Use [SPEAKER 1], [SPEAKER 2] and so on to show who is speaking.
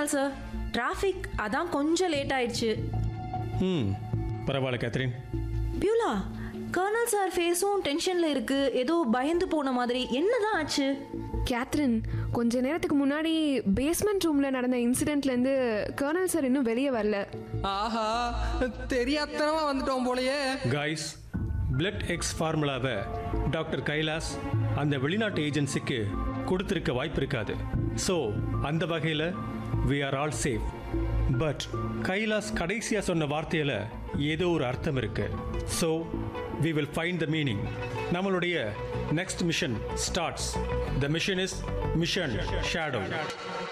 [SPEAKER 1] நாள் sir traffic அதான் கொஞ்சம் லேட் ஆயிடுச்சு
[SPEAKER 2] ம் பரவாயில்ல கேத்ரின்
[SPEAKER 1] பியூலா கர்னல் சார் ஃபேஸும் டென்ஷன்ல இருக்கு ஏதோ பயந்து போன மாதிரி என்னதான் ஆச்சு
[SPEAKER 3] கேத்ரின் கொஞ்ச நேரத்துக்கு முன்னாடி பேஸ்மெண்ட் ரூம்ல நடந்த இன்சிடென்ட்ல இருந்து கர்னல் சார் இன்னும் வெளியே வரல
[SPEAKER 4] ஆஹா தெரியாதனமா வந்துட்டோம் போலயே
[SPEAKER 2] காய்ஸ் பிளட் எக்ஸ் ஃபார்முலாவை டாக்டர் கைலாஸ் அந்த வெளிநாட்டு ஏஜென்சிக்கு கொடுத்துருக்க வாய்ப்பு இருக்காது ஸோ அந்த வகையில் we are all safe but Kailash கடைசியாக சொன்ன வார்த்தையில் ஏதோ ஒரு அர்த்தம் இருக்கு so we will find the meaning நம்மளுடைய next mission starts the mission is mission shadow